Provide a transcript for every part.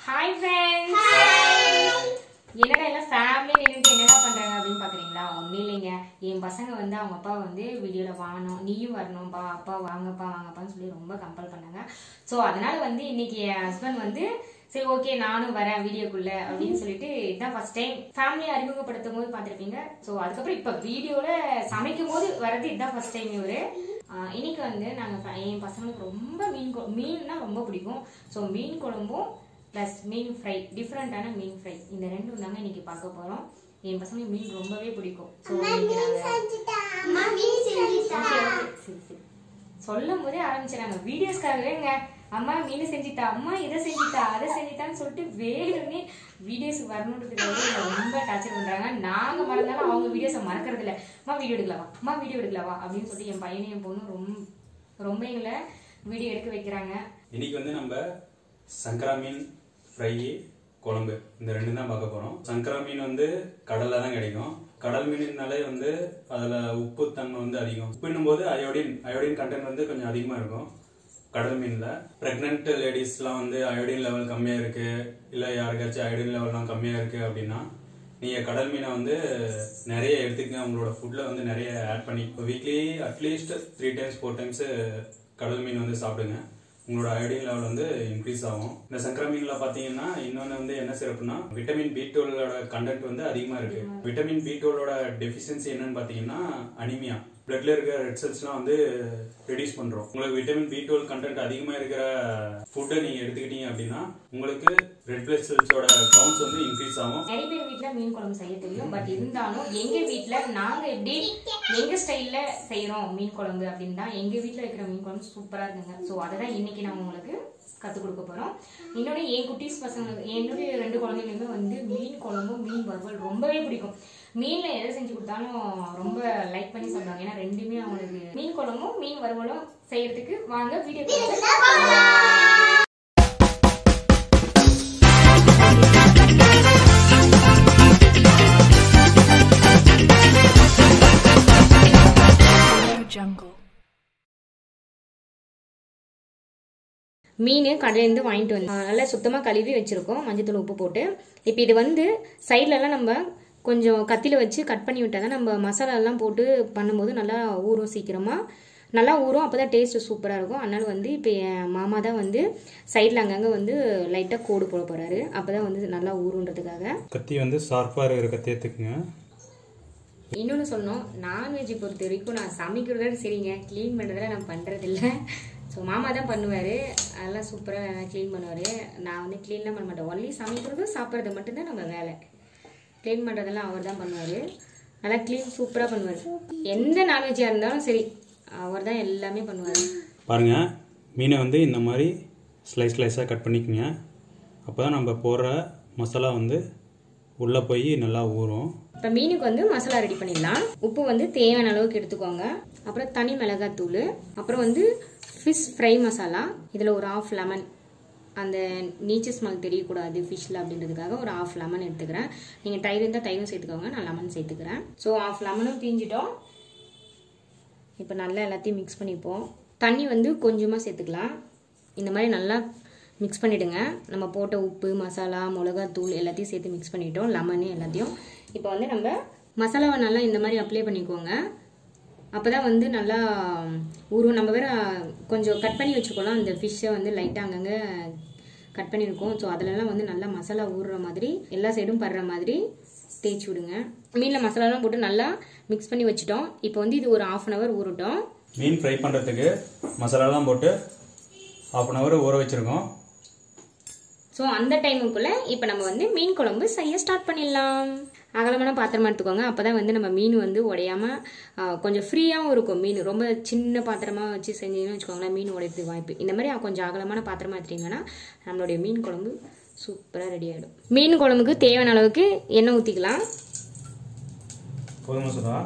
Hi friends என்னடா எல்லாம் family நின்றுட்டு என்னடா பண்றாங்க அப்படின்னு பாக்குறீங்களா ஒன்றும் இல்லைங்க என் பசங்க வந்து அவங்க அப்பா வந்து வீடியோல வாங்கணும் நீயும் வரணும்ப்பா அப்பா வாங்கப்பா வாங்கப்பான்னு சொல்லி ரொம்ப கம்பல் பண்ணாங்க ஸோ அதனால வந்து இன்னைக்கு என் ஹஸ்பண்ட் வந்து சரி ஓகே நானும் வரேன் வீடியோக்குள்ள அப்படின்னு சொல்லிட்டு இதுதான் ஃபர்ஸ்ட் டைம் ஃபேமிலியை அறிமுகப்படுத்தும் போது பார்த்துருப்பீங்க ஸோ அதுக்கப்புறம் இப்போ வீடியோல சமைக்கும் போது வரது இதுதான் ஃபர்ஸ்ட் டைம் இவரு ஆஹ் இன்னைக்கு வந்து நாங்கள் என் பசங்களுக்கு ரொம்ப மீன் கொ- மீன்னா ரொம்ப பிடிக்கும் ஸோ மீன் குழம்பும் ப்ளஸ் மீன் ஃப்ரை டிஃப்ரெண்ட்டான மீன் ஃப்ரை இந்த ரெண்டும் தாங்க இன்னைக்கு பார்க்க போகிறோம் என் பசங்களுக்கு மீன் ரொம்பவே பிடிக்கும் ஸோ இன்னைக்கு நாங்கள் சரி சரி சொல்லும் போதே ஆரம்பிச்சிடாங்க வீடியோஸ்க்காகவேங்க அம்மா மீன் செஞ்சுட்டா அம்மா இதை செஞ்சுட்டா அதை செஞ்சுட்டான்னு சொல்லிட்டு வேணும்னே வீடியோஸ் வரணுன்றதுக்காக என்னை ரொம்ப டார்ச்சர் பண்றாங்க நாங்க மறந்தாலும் அவங்க வீடியோஸை மறக்கறது இல்ல அம்மா வீடியோ எடுக்கலவா அம்மா வீடியோ எடுக்கலவா அப்படின்னு சொல்லி என் பையனையும் என் பொண்ணும் ரொம்ப ரொம்ப எங்களை வீடியோ எடுக்க வைக்கிறாங்க இன்னைக்கு வந்து நம்ம சங்கரா மீன் ஃப்ரை குழம்பு இந்த ரெண்டு தான் பார்க்க போறோம் சங்கரா மீன் வந்து கடல்ல தான் கிடைக்கும் கடல் மீன்னாலே வந்து அதுல உப்பு தன்மை வந்து அதிகம் உப்புன்னும் போது அயோடின் அயோடின் கண்டென்ட் வந்து கொஞ்சம் அதிகமா இருக்கும் கடல் மீன்ல பிரெக்னென்ட் லேடிஸ்லாம் வந்து அயோடின் லெவல் கம்மியா இருக்கு இல்ல யாருக்காச்சும் அயோடின் லெவல்லாம் கம்மியா இருக்கு அப்படின்னா நீங்க கடல் மீனை வந்து நிறைய எடுத்துக்கங்க உங்களோட ஃபுட்ல வந்து நிறைய ஆட் பண்ணி weekly at least three times four times கடல் மீன் வந்து சாப்பிடுங்க உங்களோட அயோடின் லெவல் வந்து இன்க்ரீஸ் ஆகும் இந்த சங்கரா மீன்ல பாத்தீங்கன்னா இன்னொன்னு வந்து என்ன சிறப்புனா விட்டமின் பி டுவெலோட கண்டென்ட் வந்து அதிகமா இருக்கு விட்டமின் பி டுவெலோட டெஃபிஷியன்சி என்னன்னு பாத்தீங்கன்னா அனிமியா பிளட்ல இருக்கிற ரெட் செல்ஸ்லாம் வந்து ரெடியூஸ் பண்றோம் உங்களுக்கு விட்டமின் பி டுவெல் கண்டென்ட் அதிகமா இருக்கிற ஃபுட்டை நீங்க எடுத்துக்கிட்டீங்க அப்படின்னா உங்களுக்கு ரெட் பிளட் செல்ஸோட கவுண்ட்ஸ் வந்து இன்க்ரீஸ் ஆகும் நிறைய பேர் வீட்ல மீன் குழம்பு செய்ய தெரியும் பட் இருந்தாலும் எங்க வீட்ல நாங்க எப்படி எங்க ஸ்டைல்ல செய்யறோம் மீன் குழம்பு அப்படின்னு தான் எங்க வீட்ல வைக்கிற மீன் குழம்பு சூப்பரா இருக்குங்க ஸோ அதை தான் இன்னைக்கு நான் உங்களுக்கு கத்துக் கொடுக்க போறோம் இன்னொன்று என் குட்டீஸ் பசங்களுக்கு என்னுடைய ரெண்டு குழந்தைங்களுமே வந்து மீன் குழம்பும் மீன் வறுவல் ரொம்பவே பிடிக்கும் மீன்ல எதை செஞ்சு கொடுத்தாலும் ரொம்ப லைக் பண்ணி சொல்றாங்க ஏன்னா ரெண்டுமே அவங்களுக்கு மீன் குழம்பும் மீன் வறுவலும் செய்யறதுக்கு வாங்க வீடியோ jungle. மீன் கடையிலேருந்து வாங்கிட்டு வந்து ஆ, நல்லா சுத்தமாக கழுவி வச்சுருக்கோம் மஞ்சத்தூள் உப்பு போட்டு இப்போ இது வந்து சைட்லலாம் நம்ம கொஞ்சம் கத்தியில் வச்சு கட் பண்ணி விட்டால் தான் நம்ம மசாலாலாம் போட்டு பண்ணும்போது நல்லா ஊறும் சீக்கிரமாக நல்லா ஊறும் அப்போ தான் டேஸ்ட்டு சூப்பராக இருக்கும் அதனால வந்து இப்போ என் மாமா தான் வந்து சைடில் அங்கங்கே வந்து லைட்டாக கோடு போட போகிறாரு அப்போ தான் வந்து நல்லா ஊறுன்றதுக்காக கத்தி வந்து ஷார்ப்பா இருக்கிற கத்தி எடுத்துக்கங்க இன்னொன்று சொல்லணும் நான்வெஜ் பொறுத்த வரைக்கும் நான் சமைக்கிறதோட சரிங்க க்ளீன் பண்ணுறதுல நான் பண்ணுறதில்ல ஸோ மாமா தான் பண்ணுவார் அதெல்லாம் சூப்பராக நல்லா க்ளீன் பண்ணுவார் நான் வந்து க்ளீன்லாம் பண்ண மாட்டேன் ஒன்லி சமைக்கிறதும் சாப்பிட்றது மட்டும்தான் நம்ம வேலை க்ளீன் பண்ணுறதெல்லாம் அவர் தான் பண்ணுவார் நல்லா க்ளீன் சூப்பராக பண்ணுவார் எந்த நான்வெஜ்ஜாக இருந்தாலும் சரி அவர் தான் எல்லாமே பண்ணுவார் பாருங்க மீனை வந்து இந்த மாதிரி ஸ்லைஸ் ஸ்லைஸாக கட் பண்ணிக்கோங்க அப்போ தான் நம்ம போடுற மசாலா வந்து உள்ளே போய் நல்லா ஊறும் இப்போ மீனுக்கு வந்து மசாலா ரெடி பண்ணிடலாம் உப்பு வந்து தேவையான அளவுக்கு எடுத்துக்கோங்க அப்புறம் தனி மிளகாத்தூள் அப்புறம் வந்து ஃபிஷ் ஃப்ரை மசாலா இதில் ஒரு ஆஃப் லெமன் அந்த நீச்சு ஸ்மெல் தெரியக்கூடாது ஃபிஷ்ல அப்படின்றதுக்காக ஒரு ஆஃப் லெமன் எடுத்துக்கிறேன் நீங்கள் தயிர் இருந்தால் தயிரும் சேர்த்துக்கோங்க நான் லெமன் சேர்த்துக்கிறேன் ஸோ ஆஃப் லெமனும் தீஞ்சிட்டோம் இப்போ நல்லா எல்லாத்தையும் மிக்ஸ் பண்ணிப்போம் தண்ணி வந்து கொஞ்சமாக சேர்த்துக்கலாம் இந்த மாதிரி நல்லா மிக்ஸ் பண்ணிவிடுங்க நம்ம போட்ட உப்பு மசாலா மிளகாத்தூள் எல்லாத்தையும் சேர்த்து மிக்ஸ் பண்ணிட்டோம் லெமனு எல்லாத்தையும் இப்போ வந்து நம்ம மசாலாவை நல்லா இந்த மாதிரி அப்ளை பண்ணிக்கோங்க அப்போ தான் வந்து நல்லா ஊறும் நம்ம வேற கொஞ்சம் கட் பண்ணி வச்சுக்கலாம் அந்த ஃபிஷ்ஷை வந்து லைட்டாக அங்கங்கே கட் பண்ணியிருக்கோம் ஸோ அதிலலாம் வந்து நல்லா மசாலா ஊறுற மாதிரி எல்லா சைடும் படுற மாதிரி தேய்ச்சி விடுங்க மீனில் மசாலாலாம் போட்டு நல்லா மிக்ஸ் பண்ணி வச்சுட்டோம் இப்போ வந்து இது ஒரு ஆஃப் அன் ஹவர் ஊறட்டும் மீன் ஃப்ரை பண்ணுறதுக்கு மசாலாலாம் போட்டு ஹாஃப் அன் ஹவர் ஊற வச்சுருக்கோம் ஸோ அந்த டைமுக்குள்ள இப்போ நம்ம வந்து மீன் குழம்பு செய்ய ஸ்டார்ட் பண்ணிடலாம் அகலமான பாத்திரமா எடுத்துக்கோங்க அப்போ தான் வந்து நம்ம மீன் வந்து உடையாம ஆ, கொஞ்சம் ஃப்ரீயாகவும் இருக்கும் மீன் ரொம்ப சின்ன பாத்திரமா வச்சு செஞ்சீங்கன்னு வச்சுக்கோங்களேன் மீன் உடையறதுக்கு வாய்ப்பு இந்த மாதிரி கொஞ்சம் அகலமான பாத்திரமா எடுத்தீங்கன்னா நம்மளுடைய மீன் குழம்பு சூப்பராக ரெடி ஆகிடும் மீன் குழம்புக்கு தேவையான அளவுக்கு எண்ணெய் ஊற்றிக்கலாம் போதுமா சுதா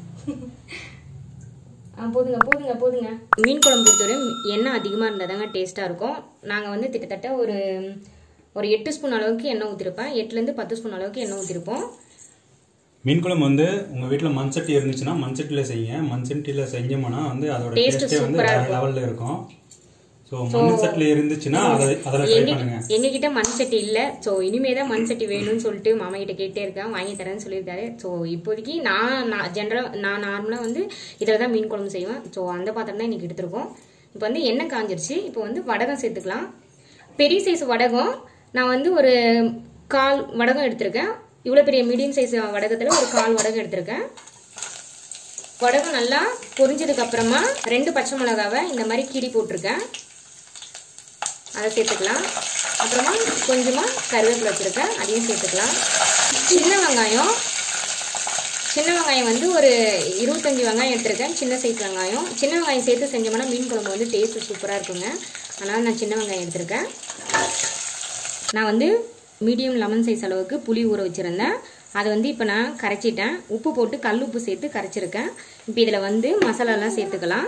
ஆ போதுங்க போதுங்க போதுங்க மீன் குழம்பு பொறுத்தவரை எண்ணெய் அதிகமாக இருந்தால் தாங்க டேஸ்ட்டாக இருக்கும் நாங்கள் வந்து கிட்டத்தட்ட ஒரு ஒரு எட்டு ஸ்பூன் அளவுக்கு எண்ணெய் ஊற்றிருப்பேன் எட்டுலேருந்து பத்து ஸ்பூன் அளவுக்கு எண்ணெய் ஊற்றிருப்போம் மீன் குழம்பு வந்து உங்கள் வீட்டில் மண் சட்டி இருந்துச்சுன்னா மண் சட்டியில் செய்யுங்க மண் சட்டியில் செஞ்சோம்னா வந்து அதோட Taste டேஸ்ட்டே வந்து சூப்பரா வேற இருக்கும். லெவலில் இருக்கும் ஸோ மண் சட்டில் இருந்துச்சுன்னா அதை அதில் ட்ரை எங்க பண்ணுங்க எங்ககிட்ட மண் சட்டி இல்ல சோ இனிமே தான் மண் சட்டி வேணும்னு சொல்லிட்டு மாமா கிட்ட கேட்டே இருக்கேன் வாங்கி தரேன்னு சொல்லியிருக்காரு சோ இப்போதைக்கு நான் நான் ஜென்ரல் நான் நார்மலா வந்து இதில் தான் மீன் குழம்பு செய்வேன் சோ அந்த பாத்திரம் தான் இன்னைக்கு எடுத்திருக்கோம் இப்போ வந்து எண்ணெய் காஞ்சிருச்சு இப்போ வந்து வடகம் சேர்த்துக்கலாம் பெரிய சைஸ் வடகம் நான் வந்து ஒரு கால் வடகம் எடுத்திருக்கேன் இவ்வளோ பெரிய மீடியம் சைஸ் வடகத்தில் ஒரு கால் வடகம் எடுத்திருக்கேன் வடகம் நல்லா பொரிஞ்சதுக்கு அப்புறமா ரெண்டு பச்சை மிளகாவை இந்த மாதிரி கீறி போட்டிருக்கேன் அதை சேர்த்துக்கலாம் அப்புறமா கொஞ்சமாக கருவேப்பிலை வச்சுருக்கேன் அதையும் சேர்த்துக்கலாம் சின்ன வெங்காயம் சின்ன வெங்காயம் வந்து ஒரு இருபத்தஞ்சி வெங்காயம் எடுத்திருக்கேன் சின்ன சைஸ் வெங்காயம் சின்ன வெங்காயம் சேர்த்து செஞ்சோம்னா மீன் குழம்பு வந்து டேஸ்ட் சூப்பராக இருக்குங்க அதனால் நான் சின்ன வெங்காயம் எடுத்திருக்கேன் நான் வந்து மீடியம் லெமன் சைஸ் அளவுக்கு புளி ஊற வச்சுருந்தேன் அதை வந்து இப்போ நான் கரைச்சிட்டேன் உப்பு போட்டு கல் உப்பு சேர்த்து கரைச்சிருக்கேன் இப்போ இதில் வந்து மசாலாலாம் சேர்த்துக்கலாம்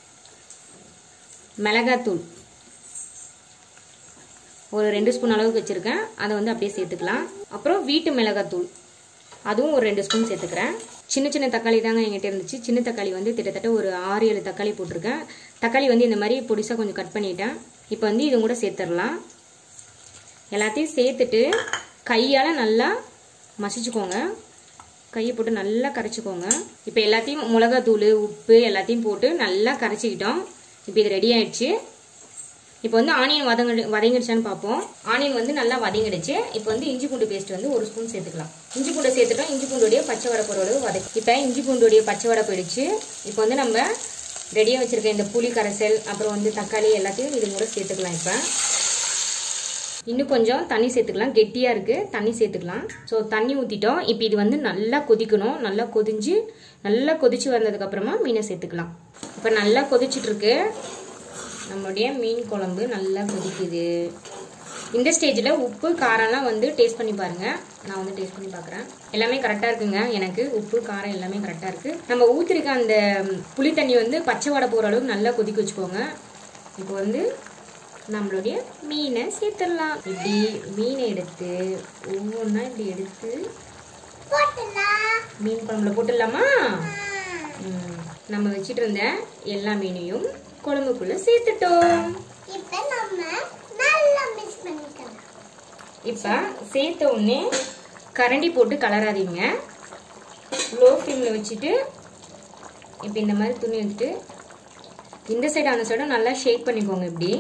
மிளகாத்தூள் ஒரு ரெண்டு ஸ்பூன் அளவுக்கு வச்சுருக்கேன் அதை வந்து அப்படியே சேர்த்துக்கலாம் அப்புறம் வீட்டு மிளகாத்தூள் அதுவும் ஒரு ரெண்டு ஸ்பூன் சேர்த்துக்கிறேன் சின்ன சின்ன தக்காளி தாங்க என்கிட்ட இருந்துச்சு சின்ன தக்காளி வந்து கிட்டத்தட்ட ஒரு ஆறு ஏழு தக்காளி போட்டிருக்கேன் தக்காளி வந்து இந்த மாதிரி பொடிசாக கொஞ்சம் கட் பண்ணிட்டேன் இப்போ வந்து இது கூட சேர்த்துடலாம் எல்லாத்தையும் சேர்த்துட்டு கையால் நல்லா மசிச்சுக்கோங்க கையை போட்டு நல்லா கரைச்சிக்கோங்க இப்போ எல்லாத்தையும் மிளகாத்தூள் உப்பு எல்லாத்தையும் போட்டு நல்லா கரைச்சிக்கிட்டோம் இப்போ இது ரெடி ஆயிடுச்சு இப்போ வந்து ஆனியன் வதங்க வதங்கிடுச்சான்னு பார்ப்போம் ஆனியன் வந்து நல்லா வதங்கிடுச்சு இப்போ வந்து இஞ்சி பூண்டு பேஸ்ட் வந்து ஒரு ஸ்பூன் சேர்த்துக்கலாம் இஞ்சி பூண்டை சேர்த்துட்டோம் இஞ்சி பூண்டுடைய பச்சை வடை போகிற அளவு வதக்கி இப்போ இஞ்சி பூண்டுடைய பச்சை வடை போயிடுச்சு இப்போ வந்து நம்ம ரெடியாக வச்சிருக்க இந்த புளி கரைசல் அப்புறம் வந்து தக்காளி எல்லாத்தையும் இது கூட சேர்த்துக்கலாம் இப்போ இன்னும் கொஞ்சம் தண்ணி சேர்த்துக்கலாம் கெட்டியாக இருக்குது தண்ணி சேர்த்துக்கலாம் ஸோ தண்ணி ஊற்றிட்டோம் இப்போ இது வந்து நல்லா கொதிக்கணும் நல்லா கொதிஞ்சு நல்லா கொதிச்சு வந்ததுக்கப்புறமா மீனை சேர்த்துக்கலாம் இப்போ நல்லா கொதிச்சிட்ருக்கு நம்மளுடைய மீன் குழம்பு நல்லா கொதிக்குது இந்த ஸ்டேஜில் உப்பு காரம்லாம் வந்து டேஸ்ட் பண்ணி பாருங்கள் நான் வந்து டேஸ்ட் பண்ணி பார்க்குறேன் எல்லாமே கரெக்டாக இருக்குங்க எனக்கு உப்பு காரம் எல்லாமே கரெக்டாக இருக்குது நம்ம ஊற்றிருக்க அந்த புளி தண்ணி வந்து பச்சை வடை போகிற அளவுக்கு நல்லா கொதிக்க வச்சுக்கோங்க இப்போ வந்து நம்மளுடைய மீனை சேர்த்துடலாம் இப்படி மீனை எடுத்து ஒவ்வொன்றா இப்படி எடுத்து மீன் குழம்புல போட்டுடலாமா ம், நம்ம வச்சிட்டு இருந்த எல்லா மீனையும் குழம்புக்குள்ள சேர்த்துட்டோம் இப்ப நம்ம நல்லா மிக்ஸ் பண்ணிக்கலாம் இப்போ சேர்த்த உடனே கரண்டி போட்டு கலராதீங்க லோ ஃப்ளேமில் வச்சுட்டு இப்போ இந்த மாதிரி துணி எடுத்துட்டு இந்த சைடு அந்த சைடும் நல்லா ஷேக் பண்ணிக்கோங்க இப்படி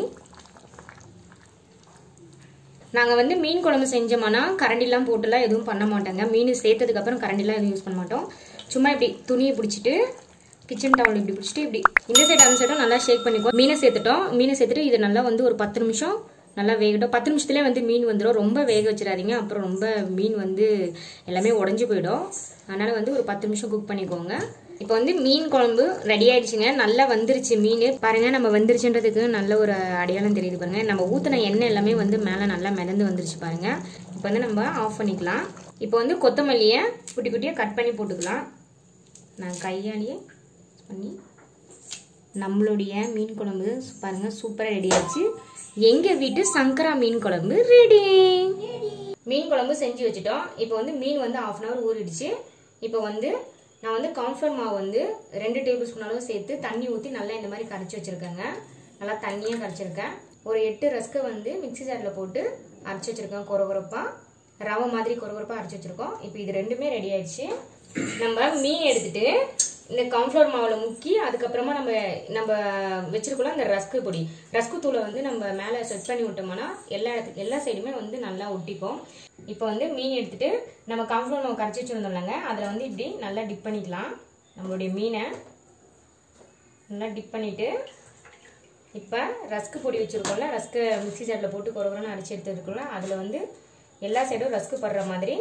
நாங்கள் வந்து மீன் குழம்பு செஞ்சோம்னா கரண்டிலாம் போட்டுலாம் எதுவும் பண்ண மாட்டோங்க மீன் சேர்த்ததுக்கப்புறம் கரண்டிலாம் எதுவும் யூஸ் பண்ண மாட்டோம் சும்மா இப்படி துணியை பிடிச்சிட்டு கிச்சன் டவுல் இப்படி பிடிச்சிட்டு இப்படி இந்த சைடு அந்த சைடும் நல்லா ஷேக் பண்ணிக்கோ மீனை சேர்த்துட்டோம் மீனை சேர்த்துட்டு இது நல்லா வந்து ஒரு பத்து நிமிஷம் நல்லா வேகட்டும் பத்து நிமிஷத்துலேயே வந்து மீன் வந்துடும் ரொம்ப வேக வச்சிடாதீங்க அப்புறம் ரொம்ப மீன் வந்து எல்லாமே உடஞ்சி போயிடும் அதனால் வந்து ஒரு பத்து நிமிஷம் குக் பண்ணிக்கோங்க இப்போ வந்து மீன் குழம்பு ரெடி ஆயிடுச்சுங்க நல்லா வந்துருச்சு மீன் பாருங்க நம்ம வந்துருச்சுன்றதுக்கு நல்ல ஒரு அடையாளம் தெரியுது பாருங்க நம்ம ஊற்றின எண்ணெய் எல்லாமே வந்து மேலே நல்லா மிதந்து வந்துருச்சு பாருங்க இப்போ வந்து நம்ம ஆஃப் பண்ணிக்கலாம் இப்போ வந்து கொத்தமல்லியை குட்டி குட்டியாக கட் பண்ணி போட்டுக்கலாம் நான் கையாலேயே பண்ணி நம்மளுடைய மீன் குழம்பு பாருங்க சூப்பராக ரெடி ஆயிடுச்சு எங்கள் வீட்டு சங்கரா மீன் குழம்பு ரெடி மீன் குழம்பு செஞ்சு வச்சுட்டோம் இப்போ வந்து மீன் வந்து ஆஃப் அன் ஹவர் ஊறிடுச்சு இப்போ வந்து நான் வந்து கான்ஃபர் மாவு வந்து ரெண்டு டேபிள் ஸ்பூன் அளவு சேர்த்து தண்ணி ஊற்றி நல்லா இந்த மாதிரி கரைச்சி வச்சுருக்கேங்க நல்லா தண்ணியாக கரைச்சிருக்கேன் ஒரு எட்டு ரஸ்க்கை வந்து மிக்ஸி ஜாரில் போட்டு அரைச்சி வச்சுருக்கேன் கொரகொரப்பாக ரவை மாதிரி கொரகொரப்பாக அரைச்சி வச்சுருக்கோம் இப்போ இது ரெண்டுமே ரெடி ஆயிடுச்சு நம்ம மீன் எடுத்துட்டு இந்த கான்ஃப்ளவர் மாவில் முக்கி அதுக்கப்புறமா நம்ம நம்ம வச்சிருக்கோம் அந்த ரஸ்க்கு பொடி ரஸ்க்கு தூளை வந்து நம்ம மேலே செட் பண்ணி விட்டோம்னா எல்லா இடத்துக்கு எல்லா சைடுமே வந்து நல்லா ஒட்டிக்கும் இப்போ வந்து மீன் எடுத்துட்டு நம்ம கான்ஃப்ளவர் மாவு கரைச்சி வச்சுருந்தோம்லங்க அதில் வந்து இப்படி நல்லா டிப் பண்ணிக்கலாம் நம்மளுடைய மீனை நல்லா டிப் பண்ணிட்டு இப்போ ரஸ்க்கு பொடி வச்சுருக்கோம்ல ரஸ்க்கு மிக்ஸி ஜாரில் போட்டு கொரகொரன்னு அரைச்சி எடுத்துருக்கோம்ல அதில் வந்து எல்லா சைடும் ரஸ்க்கு படுற மாதிரி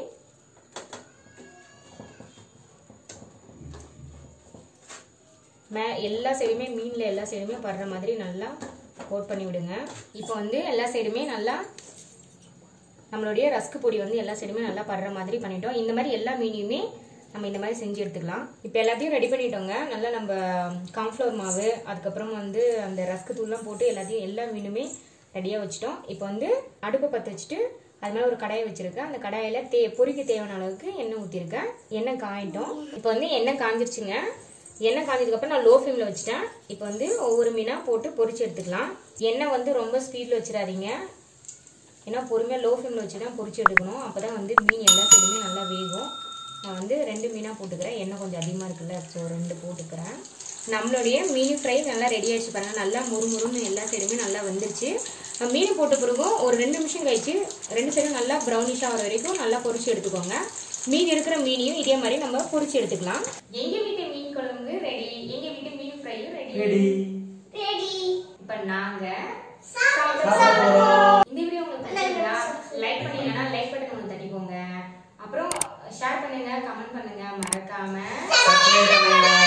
மே எல்லா சைடுமே மீனில் எல்லா சைடுமே படுற மாதிரி நல்லா கோட் பண்ணி விடுங்க இப்போ வந்து எல்லா சைடுமே நல்லா நம்மளுடைய ரஸ்க்கு பொடி வந்து எல்லா சைடுமே நல்லா படுற மாதிரி பண்ணிட்டோம் இந்த மாதிரி எல்லா மீனையுமே நம்ம இந்த மாதிரி செஞ்சு எடுத்துக்கலாம் இப்போ எல்லாத்தையும் ரெடி பண்ணிட்டோங்க நல்லா நம்ம கார்ன்ஃப்ளவர் மாவு அதுக்கப்புறம் வந்து அந்த ரஸ்க்கு தூள்லாம் போட்டு எல்லாத்தையும் எல்லா மீனுமே ரெடியாக வச்சுட்டோம் இப்போ வந்து அடுப்பை பற்ற வச்சுட்டு அது மேலே ஒரு கடாயை வச்சிருக்கேன் அந்த கடாயில் தே பொரிக்க தேவையான அளவுக்கு எண்ணெய் ஊற்றிருக்கேன் எண்ணெய் காயிட்டோம் இப்போ வந்து எண்ணெய் காஞ்சிருச்சுங்க எண்ணெய் காஞ்சதுக்கப்புறம் நான் லோ ஃப்ளேமில் வச்சுட்டேன் இப்போ வந்து ஒவ்வொரு மீனாக போட்டு பொரிச்சு எடுத்துக்கலாம் எண்ணெய் வந்து ரொம்ப ஸ்பீடில் வச்சிடாதீங்க ஏன்னா பொறுமையாக லோ ஃப்ளேமில் வச்சு தான் பொரிச்சு எடுக்கணும் அப்போ தான் வந்து மீன் எல்லா சைடுமே நல்லா வேகும் நான் வந்து ரெண்டு மீனாக போட்டுக்கிறேன் எண்ணெய் கொஞ்சம் அதிகமாக இருக்குல்ல ஸோ ரெண்டு போட்டுக்கிறேன் நம்மளுடைய மீன் ஃப்ரை நல்லா ரெடி ஆயிடுச்சு பாருங்க நல்லா முறுமுறுன்னு எல்லா சைடுமே நல்லா வந்துருச்சு அஹ் மீன் போட்ட பிறகும் ஒரு ரெண்டு நிமிஷம் கழிச்சு ரெண்டு சைடும் நல்லா ப்ரௌனிஷாக வர வரைக்கும் நல்லா பொரிச்சு எடுத்துக்கோங்க மீன் இருக்கிற மீனையும் இதே மாதிரி நம்ம பொரிச்சு எடுத்துக்கலாம் எங்க வீட்டு மீன் குழம்பு ரெடி எங்க வீட்டு மீன் ஃப்ரையும் ரெடி ரெடி ரெடி இப்போ நாங்க சாப்பிடுறோம் இந்த வீடியோ உங்களுக்கு பிடிச்சிருந்தா லைக் பண்ணீங்கன்னா லைக் பட்டன் ஒன்று தட்டிக்கோங்க அப்புறம் ஷேர் பண்ணுங்க கமெண்ட் பண்ணுங்க மறக்காம சப்ஸ்கிரைப் பண்ணுங்க